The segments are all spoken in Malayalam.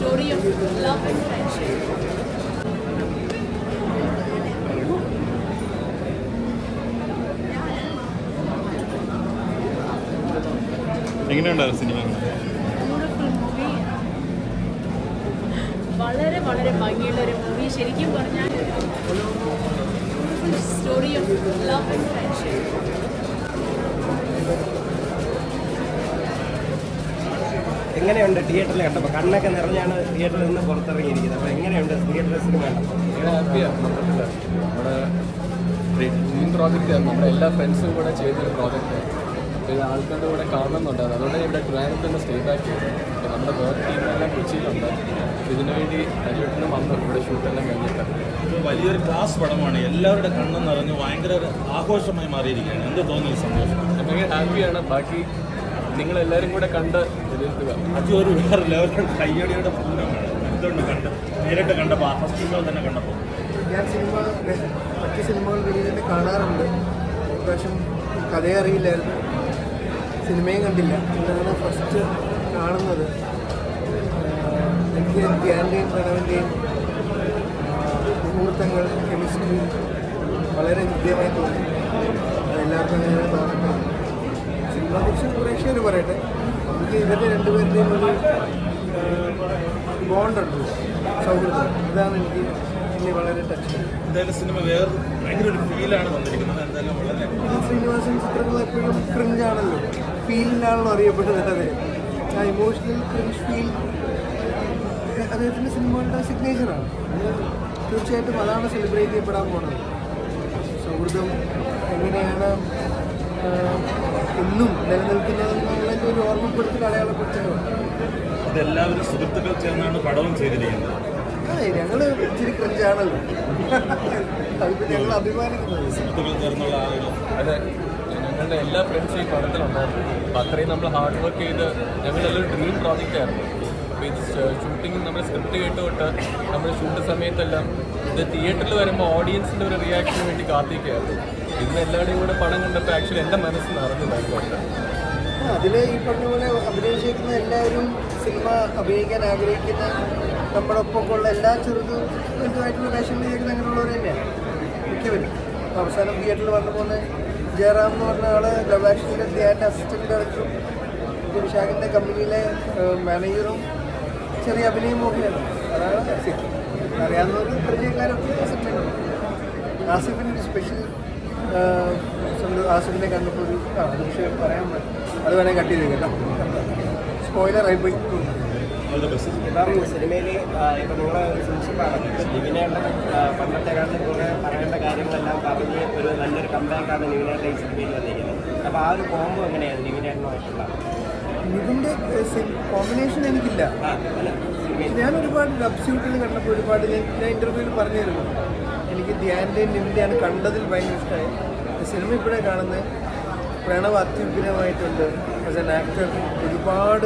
story of love and friendship. എങ്ങനെയുണ്ടായിരുന്നു സിനിമ ബ്യൂട്ടിഫുൾ മൂവി വളരെ വളരെ ഭംഗിയുള്ള ഒരു മൂവി ശരിക്കും പറഞ്ഞാൽ beautiful story of love and friendship എങ്ങനെയുണ്ട് തിയേറ്ററിൽ കണ്ടപ്പോൾ കണ്ണൊക്കെ നിറഞ്ഞാണ് തിയേറ്ററിൽ നിന്ന് പുറത്തിറങ്ങിയിരിക്കുന്നത് അപ്പോൾ എങ്ങനെയുണ്ട് തിയേറ്ററിൽ സിനിമ കണ്ടപ്പോൾ ഭയങ്കര ഹാപ്പിയാണ് മൊത്തത്തിൽ നമ്മുടെ ഡ്രീം പ്രോജക്റ്റ് നമ്മുടെ എല്ലാ ഫ്രണ്ട്സും കൂടെ ചെയ്തൊരു പ്രോജക്റ്റ് അപ്പോൾ ഇത് ആൾക്കാരുടെ കൂടെ കാണുന്നുണ്ടായിരുന്നു അതുകൊണ്ട് ഇവിടെ ട്രാൻസ് തന്നെ സ്റ്റേ ബാക്ക് ചെയ്തു അപ്പോൾ നമ്മുടെ വേറെ ടീമെല്ലാം കൊച്ചിയിലുണ്ട് അപ്പോൾ ഇതിനു വേണ്ടി അരിവട്ടിന് വന്നു ഇവിടെ ഷൂട്ടെല്ലാം കഴിഞ്ഞിട്ട് ഇത് വലിയൊരു ക്ലാസ് പടമാണ് എല്ലാവരുടെ കണ്ണും നിറഞ്ഞ് ഭയങ്കര ഒരു ആഘോഷമായി മാറിയിരിക്കുകയാണ് എന്ത് തോന്നി ഈ സന്തോഷം ഞാൻ ഭയങ്കര ഹാപ്പിയാണ് ബാക്കി നിങ്ങളെല്ലാവരും കൂടെ കണ്ട് വിലയിരുത്തുക അത് ഒരു വേറെ ലെവലുള്ള കയ്യടിയുടെ പൂരമാണ് എന്തുകൊണ്ട് കണ്ട് നേരിട്ട് കണ്ടപ്പോൾ ആ ഫസ്റ്റ് ഷോ തന്നെ കണ്ടപ്പോൾ ഞാൻ സിനിമ മറ്റ് സിനിമകൾ വെളിയിൽ കാണാറുണ്ട് പ്രാവശ്യം കഥയെ അറിയില്ലായിരുന്നു സിനിമയും കണ്ടില്ല ഇതാണ് ഫസ്റ്റ് കാണുന്നത് ആഹ് എനിക്ക് ധ്യാൻ്റെയും പ്രണവിൻ്റെയും മുഹൂർത്തങ്ങൾ കെമിസ്ട്രി വളരെ ഹൃദ്യമായി തോന്നി അതെല്ലാവർക്കും അങ്ങനെ തോന്നട്ടെ സിനിമയെക്കുറിച്ച് പ്രേക്ഷകർ പറയട്ടെ നമുക്ക് ഇവരുടെ രണ്ടുപേരുടെയും ഒരു ബോണ്ടുണ്ട് സൗഹൃദം ഇതാണ് എനിക്ക് എന്നെ വളരെ ടച്ച് എന്തായാലും സിനിമ വേറെ ഭയങ്കര ഒരു ഫീലാണ് വന്നിരിക്കുന്നത് എന്തായാലും വളരെ ശ്രീനിവാസൻ ചിത്രങ്ങൾ എപ്പോഴും ക്രിഞ്ചാണല്ലോ ഫീലിലാണല്ലോ അറിയപ്പെടുന്നത് അതെ ആ ഇമോഷണൽ ക്രിഞ്ച് ഫീൽ അദ്ദേഹത്തിൻ്റെ സിനിമകളുടെ സിഗ്നേച്ചറാണ് തീർച്ചയായിട്ടും അതാണ് സെലിബ്രേറ്റ് ചെയ്യപ്പെടാൻ പോകുന്നത് സൗഹൃദം എങ്ങനെയാണ് ആ, എന്നും നിലനിൽക്കുന്നതെന്നുള്ളതിൻ്റെ ഒരു ഓർമ്മപ്പെടുത്തൽ അടയാളപ്പെടുത്തലുണ്ട് ഇതെല്ലാവരും സുഹൃത്തുക്കൾ ചേർന്നാണ് പടവും ചെയ്തിരിക്കുന്നത് അതെ ഞങ്ങൾ ഇച്ചിരി ക്രിഞ്ചാണല്ലോ അതിപ്പോൾ ഞങ്ങൾ അഭിമാനിക്കുന്നത് സുഹൃത്തുക്കൾ ചേർന്നുള്ള ആ ഒരു അതെ ഞങ്ങളുടെ എല്ലാ ഫ്രണ്ട്സും ഈ പടത്തിലുണ്ടായിരുന്നു അപ്പോൾ അത്രയും നമ്മൾ ഹാർഡ് വർക്ക് ചെയ്ത് ഞങ്ങളെല്ലാം ഡ്രീം പ്രോജക്റ്റ് ആയിരുന്നു അപ്പോൾ ഇത് ഷൂട്ടിംഗ് നമ്മൾ സ്ക്രിപ്റ്റ് കേട്ടുകൊണ്ട് നമ്മൾ ഷൂട്ട് സമയത്തെല്ലാം ഇത് തിയേറ്ററിൽ വരുമ്പോൾ ഓഡിയൻസിൻ്റെ ഒരു റിയാക്ഷന് വേണ്ടി കാത്തിരിക്കുകയായിരുന്നു ഇന്ന് എല്ലാവരുടെയും കൂടെ പടം കണ്ടപ്പോൾ ആക്ച്വലി എൻ്റെ മനസ്സ് നിറഞ്ഞതായിരുന്നു അതിൽ ഈ പറഞ്ഞ പോലെ അഭിനയിച്ചേക്കുന്ന എല്ലാവരും സിനിമ അഭിനയിക്കാൻ ആഗ്രഹിക്കുന്ന നമ്മുടെ ഒപ്പമൊക്കെയുള്ള എല്ലാ ചെറുതും വലുതുമായിട്ടുള്ള വേഷങ്ങൾ ചെയ്യുന്ന അങ്ങനെയുള്ളവർ തന്നെയാണ് മിക്കവരും അപ്പോൾ അവസാനം തിയേറ്ററിൽ വന്നു പോകുന്ന ജയറാം എന്ന് പറഞ്ഞ ആള് ലവ് ആക്ഷൻ്റെ ധ്യാൻ്റെ അസിസ്റ്റൻറ്റ് ഡയറക്ടറും ഇത് വിശാഖിൻ്റെ കമ്പനിയിലെ മാനേജറും ചെറിയ അഭിനയമൊക്കെയാണ് അതാണ് ആസിഫ് അറിയാവുന്നവർ പരിചയക്കാരൊക്കെ ആസിഫിനുണ്ട് ആസിഫിന് ഒരു സ്പെഷ്യൽ സ്വന്തം ആസിഫിനെ കണ്ടപ്പോൾ ഒരു ആ അത് വിഷയം പറയാൻ പറ്റും അത് വേണേൽ കട്ട് ചെയ്ത് കേട്ടോ സ്പോയിലർ ആയിപ്പോയി വളരെ ബെസ്റ്റ് ഇപ്പം സിനിമയിൽ ഇപ്പം നിങ്ങൾ ഒരു ഫ്രണ്ട്ഷിപ്പാണ് നിവിനയുടെ പണ്ടത്തെക്കാളും കുറേ പറയേണ്ട കാര്യങ്ങളെല്ലാം പറഞ്ഞ് ഒരു നല്ലൊരു കമ്പാക്കാണ് നിവിനയുടെ ഈ സിനിമയിൽ വന്നിരിക്കുന്നത് അപ്പോൾ ആ ഒരു കോംബോ എങ്ങനെയാണ് നിവിനേട്ടനുമായിട്ടുള്ള ഇതിൻ്റെ കോമ്പിനേഷൻ എനിക്കില്ല ആ അല്ല സിനിമയിൽ ഞാൻ ഒരുപാട് ഡബ് സ്യൂട്ടിൽ കണ്ടപ്പോൾ ഒരുപാട് ഞാൻ ഞാൻ ഇൻ്റർവ്യൂവിൽ പറഞ്ഞിരുന്നു എനിക്ക് ധ്യാൻ്റെയും നിവിൻ്റെയാണ് കണ്ടതിൽ ഭയങ്കര ഇഷ്ടമായി സിനിമ ഇപ്പോഴേ കാണുന്നത് പ്രണവ് അത്യുഗ്രമായിട്ടുണ്ട് ആസ് എൻ ആക്ടർ ഒരുപാട്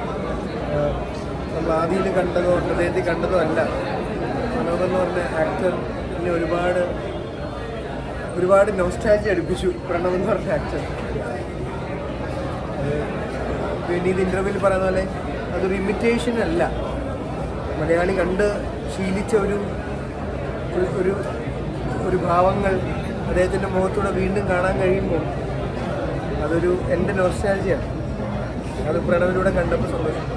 ആ, നമ്മൾ ആദ്യയിൽ കണ്ടതോ ഹൃദയത്തിൽ കണ്ടതോ അല്ല പ്രണവ് എന്ന് പറഞ്ഞ ആക്ടർ എന്നെ ഒരുപാട് ഒരുപാട് നോസ്റ്റാലജി അടുപ്പിച്ചു പ്രണവ് എന്ന് പറഞ്ഞ ആക്ടർ വിനീത് ഇൻ്റർവ്യൂവിൽ പറയുന്ന പോലെ അതൊരു ഇമിറ്റേഷൻ അല്ല മലയാളി കണ്ട് ശീലിച്ച ഒരു ഒരു- ഒരു ഒരു ഭാവങ്ങൾ അദ്ദേഹത്തിൻ്റെ മുഖത്തൂടെ വീണ്ടും കാണാൻ കഴിയുമ്പോൾ അതൊരു എൻ്റെ നോസ്റ്റാലജിയാണ് അത് പ്രണവിലൂടെ കണ്ടപ്പോൾ സന്തോഷം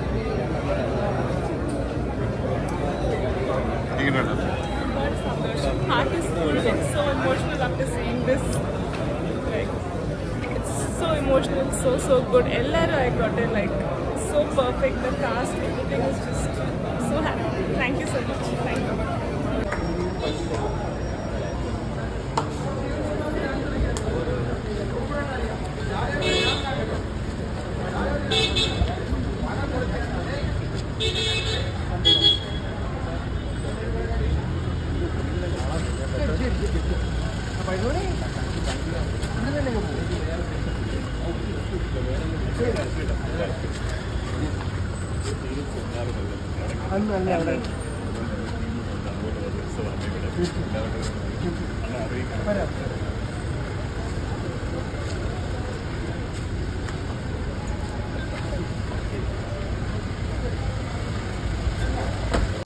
എങ്ങനെയുണ്ട് heart is full and so emotional after seeing this. Like, it's so emotional, so so good. Ellaru I got it like so perfect. The cast, everything is just so happy. Thank you so much. Thank you. അപ്പോൾ ഇതുപോലെ ഇവിടെ തന്നെ അങ്ങ് പോകും. അന്ന് അല്ല അവിടെ വരാം